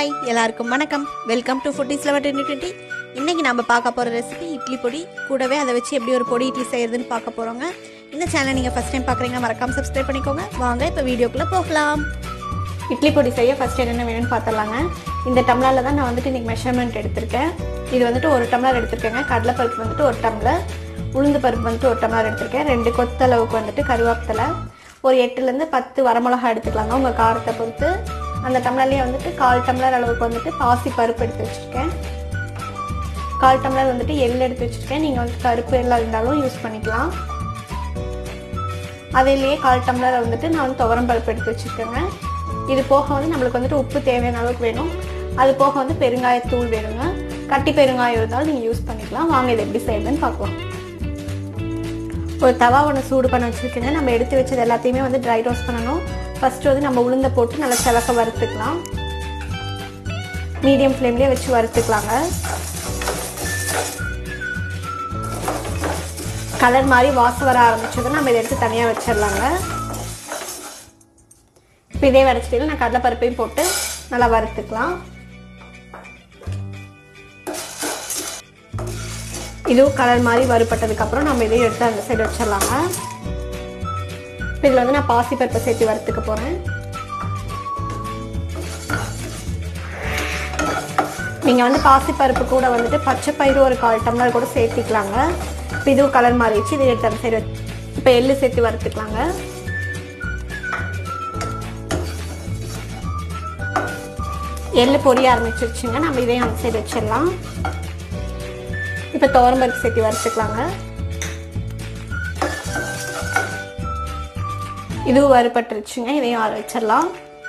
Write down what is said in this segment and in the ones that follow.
hi எல்லாருக்கும் வணக்கம் welcome to foodies eleven twenty twenty இன்றைக்கி நம்ம பார்க்க போகிற ரெசிபி இட்லி பொடி கூடவே அதை வச்சு எப்படி ஒரு பொடி இட்லி செய்யறதுன்னு பார்க்க போகிறோங்க இந்த சேனலை நீங்கள் ஃபஸ்ட் டைம் பார்க்குறீங்கன்னா மறக்காம சப்ஸ்கிரைப் பண்ணிக்கோங்க வாங்க இப்போ வீடியோக்குள்ளே போகலாம் இட்லி பொடி செய்ய ஃபஸ்ட் என்னென்ன வேணும்னு பார்த்துடலாங்க இந்த டம்ளரில் தான் நான் வந்துட்டு இன்றைக்கி மெஷர்மெண்ட் எடுத்திருக்கேன் இது வந்துட்டு ஒரு டம்ளர் எடுத்திருக்கேங்க கடலைப்பருப்பு வந்துட்டு ஒரு டம்ளர் உளுந்து பருப்பு வந்துட்டு ஒரு டம்ளர் எடுத்திருக்கேன் ரெண்டு கொத்தளவுக்கு வந்துட்டு கருவேப்பிலை ஒரு எட்டுலேருந்து பத்து வரமிளகா எடுத்துக்கலாங்க உங்கள் காரத்தை பொறுத்து அந்த டம்ளர்லேயே வந்துட்டு கால் டம்ளர் அளவுக்கு வந்துட்டு பாசி பருப்பு எடுத்து வச்சுருக்கேன் கால் டம்ளர் வந்துட்டு எள் எடுத்து வச்சுருக்கேன் நீங்கள் வந்து கருப்பு எல்லாம் இருந்தாலும் யூஸ் பண்ணிக்கலாம் அதிலேயே கால் டம்ளர் வந்துட்டு நான் வந்து துவரம் பருப்பு எடுத்து வச்சுருக்கேங்க இது போக வந்து நம்மளுக்கு வந்துட்டு உப்பு தேவையான அளவுக்கு வேணும் அது போக வந்து பெருங்காயத்தூள் வேணுங்க கட்டி பெருங்காயம் இருந்தாலும் நீங்கள் யூஸ் பண்ணிக்கலாம் வாங்க இது எப்படி செய்யுதுன்னு பார்க்கலாம் ஒரு தவா ஒன்று சூடு பண்ண வச்சுருக்கேங்க நம்ம எடுத்து வச்சது எல்லாத்தையுமே வந்து ட்ரை ரோஸ்ட் பண்ணணும் ஃபஸ்ட்டு வந்து நம்ம உளுந்த போட்டு நல்லா சிலக்க வறுத்துக்கலாம் மீடியம் ஃப்ளேம்லேயே வச்சு வறுத்துக்கலாங்க கலர் மாதிரி வாசம் வர ஆரம்பிச்சதும் நம்ம இதை எடுத்து தனியாக வச்சிடலாங்க இப்போ இதே வரைச்சிட்டு நான் கடலைப்பருப்பையும் போட்டு நல்லா வறுத்துக்கலாம் இதுவும் கலர் மாதிரி வறுப்பட்டதுக்கப்புறம் நம்ம இதையும் எடுத்து அந்த சைடு வச்சிடலாங்க இப்போ இதில் வந்து நான் பாசி பருப்பை சேர்த்து வறுத்துக்க போகிறேன் நீங்கள் வந்து பாசி பருப்பு கூட வந்துட்டு பச்சை பயிறு ஒரு கால் டம்ளர் கூட சேர்த்திக்கலாங்க இப்போ இதுவும் கலர் மாறிடுச்சு இதை எடுத்து அந்த சைடு இப்போ எள்ளு சேர்த்து வறுத்துக்கலாங்க எள்ளு பொரிய ஆரம்பிச்சிருச்சுங்க நம்ம இதையும் அந்த சைடு வச்சிடலாம் இப்போ துவரம்பருப்பு சேர்த்து வறுத்துக்கலாங்க இதுவும் வறுபட்டுருச்சுங்க இதையும் ஆற வச்சிடலாம்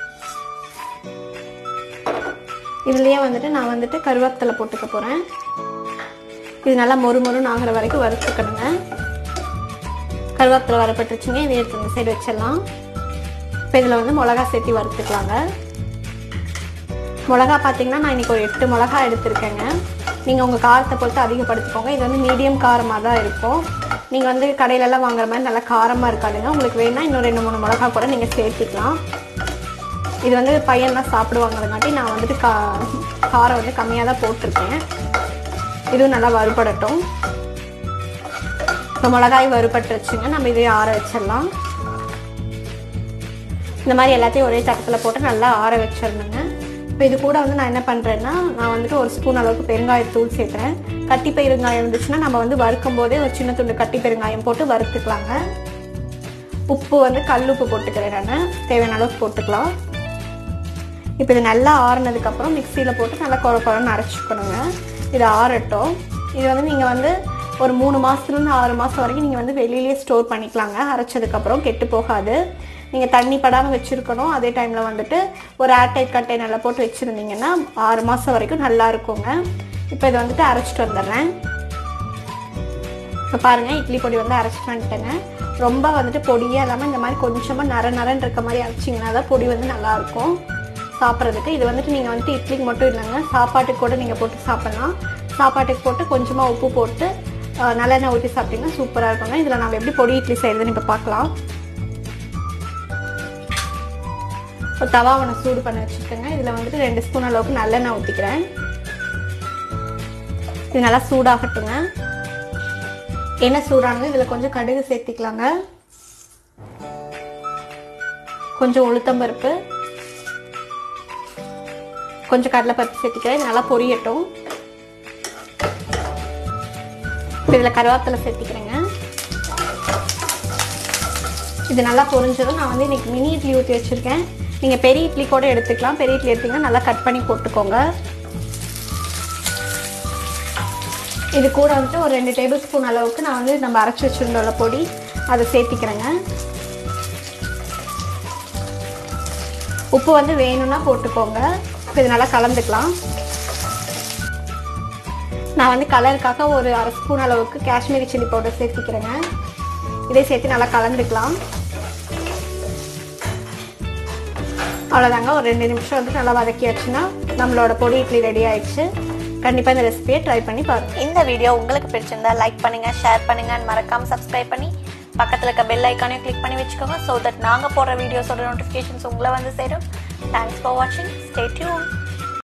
இதுலேயே வந்துட்டு நான் வந்துட்டு கருவேப்பிலை போட்டுக்க போகிறேன் இது நல்லா மொறு மொறுன்னு ஆகிற வரைக்கும் வறுத்துக்கணுங்க கருவேப்பிலை வரப்பட்டுருச்சுங்க இதை எடுத்து இந்த சைடு வச்சிடலாம் இப்போ இதில் வந்து மிளகா சேர்த்து வறுத்துக்கலாங்க மிளகா பார்த்தீங்கன்னா நான் இன்றைக்கி ஒரு எட்டு மிளகா எடுத்திருக்கேங்க நீங்கள் உங்கள் காரத்தை பொறுத்து அதிகப்படுத்திக்கோங்க இது வந்து மீடியம் காரமாக தான் இருக்கும் நீங்கள் வந்து கடையிலலாம் வாங்குற மாதிரி நல்லா காரமாக இருக்காதுங்க உங்களுக்கு வேணால் இன்னும் ரெண்டு மூணு மிளகா கூட நீங்கள் சேர்த்துக்கலாம் இது வந்து பையன்லாம் சாப்பிடுவாங்கிறங்காட்டி நான் வந்துட்டு கா காரம் வந்து கம்மியாக தான் போட்டிருக்கேன் இதுவும் நல்லா வறுபடட்டும் இப்போ மிளகாய் வறுபட்டுருச்சுங்க நம்ம இதையும் ஆற வச்சிடலாம் இந்த மாதிரி எல்லாத்தையும் ஒரே தட்டத்தில் போட்டு நல்லா ஆற வச்சிடணுங்க இப்போ இது கூட வந்து நான் என்ன பண்ணுறேன்னா நான் வந்துட்டு ஒரு ஸ்பூன் அளவுக்கு பெருங்காயத்தூள் சேர்க்குறேன் கட்டி பெருங்காயம் இருந்துச்சுன்னா நம்ம வந்து வறுக்கும் போதே ஒரு சின்ன துண்டு கட்டி பெருங்காயம் போட்டு வறுத்துக்கலாங்க உப்பு வந்து கல் உப்பு போட்டுக்கிறேன் நான் தேவையான அளவுக்கு போட்டுக்கலாம் இப்போ இது நல்லா ஆறுனதுக்கப்புறம் மிக்சியில் போட்டு நல்லா குறை குறைன்னு அரைச்சிக்கணுங்க இது ஆறட்டும் இது வந்து நீங்கள் வந்து ஒரு மூணு மாதத்துலேருந்து ஆறு மாதம் வரைக்கும் நீங்கள் வந்து வெளியிலேயே ஸ்டோர் பண்ணிக்கலாங்க அரைச்சதுக்கப்புறம் கெட்டு போகாது நீங்கள் தண்ணி படாமல் வச்சுருக்கணும் அதே டைமில் வந்துட்டு ஒரு ஏர்டைட் கண்டெய்னரில் போட்டு வச்சுருந்தீங்கன்னா ஆறு மாதம் வரைக்கும் நல்லா இருக்குங்க இப்போ இதை வந்துட்டு அரைச்சிட்டு வந்துடுறேன் இப்போ பாருங்கள் இட்லி பொடி வந்து அரைச்சிட்டு வந்துட்டேங்க ரொம்ப வந்துட்டு பொடியாக இல்லாமல் இந்த மாதிரி கொஞ்சமாக நர நரன்னு இருக்க மாதிரி அரைச்சிங்கன்னா தான் பொடி வந்து நல்லாயிருக்கும் சாப்பிட்றதுக்கு இது வந்துட்டு நீங்கள் வந்துட்டு இட்லிக்கு மட்டும் இல்லைங்க சாப்பாட்டுக்கு கூட நீங்கள் போட்டு சாப்பிட்லாம் சாப்பாட்டுக்கு போட்டு கொஞ்சமாக உப்பு போட்டு அஹ், நல்லெண்ணெய் ஊற்றி சாப்பிட்டீங்கன்னா சூப்பராக இருக்குங்க இதில் நம்ம எப்படி பொடி இட்லி செய்கிறதுன்னு இப்போ பார்க்கலாம் இப்போ தவா ஒன்று சூடு பண்ண வச்சுருக்கேங்க இதில் வந்துட்டு ரெண்டு ஸ்பூன் அளவுக்கு நல்லெண்ணெய் ஊற்றிக்கிறேன் இது நல்லா சூடாகட்டுங்க எண்ணெய் சூடானது இதில் கொஞ்சம் கடுகு சேர்த்திக்கலாங்க கொஞ்சம் உளுத்தம்பருப்பு கொஞ்சம் கடலைப்பருப்பு சேர்த்திக்கிறேன் இது நல்லா பொரியட்டும் இப்போ இதில் கருவேப்பிலை சேர்த்திக்கிறேங்க இது நல்லா பொரிஞ்சதும் நான் வந்து இன்னைக்கு மினி இட்லி ஊற்றி வச்சுருக்கேன் நீங்கள் பெரிய இட்லி கூட எடுத்துக்கலாம் பெரிய இட்லி எடுத்தீங்கன்னா நல்லா கட் பண்ணி போட்டுக்கோங்க இது கூட வந்துட்டு ஒரு ரெண்டு டேபிள் ஸ்பூன் அளவுக்கு நான் வந்து நம்ம அரைச்சி வச்சுருந்தோம்ல பொடி அதை சேர்த்திக்கிறேங்க உப்பு வந்து வேணும்னா போட்டுக்கோங்க இப்போ இது நல்லா கலந்துக்கலாம் நான் வந்து கலருக்காக ஒரு அரை ஸ்பூன் அளவுக்கு காஷ்மீரி சில்லி பவுடர் சேர்த்திக்கிறேங்க இதை சேர்த்து நல்லா கலந்துக்கலாம் அவ்வளோதாங்க ஒரு ரெண்டு நிமிஷம் வந்து நல்லா வதக்கியாச்சுன்னா நம்மளோட பொடி இட்லி ரெடி ஆயிடுச்சு கண்டிப்பாக இந்த ரெசிபியை ட்ரை பண்ணி பாருங்கள் இந்த வீடியோ உங்களுக்கு பிடிச்சிருந்தா லைக் பண்ணுங்க ஷேர் பண்ணுங்க and மறக்காம சப்ஸ்கிரைப் பண்ணி பக்கத்தில் இருக்க பெல் ஐக்கானையும் கிளிக் பண்ணி வச்சுக்கோங்க ஸோ தட் நாங்கள் போடுற வீடியோஸோட நோட்டிஃபிகேஷன்ஸ் உங்களை வந்து சேரும் தேங்க்ஸ் ஃபார் வாட்சிங் ஸ்டே டியூன்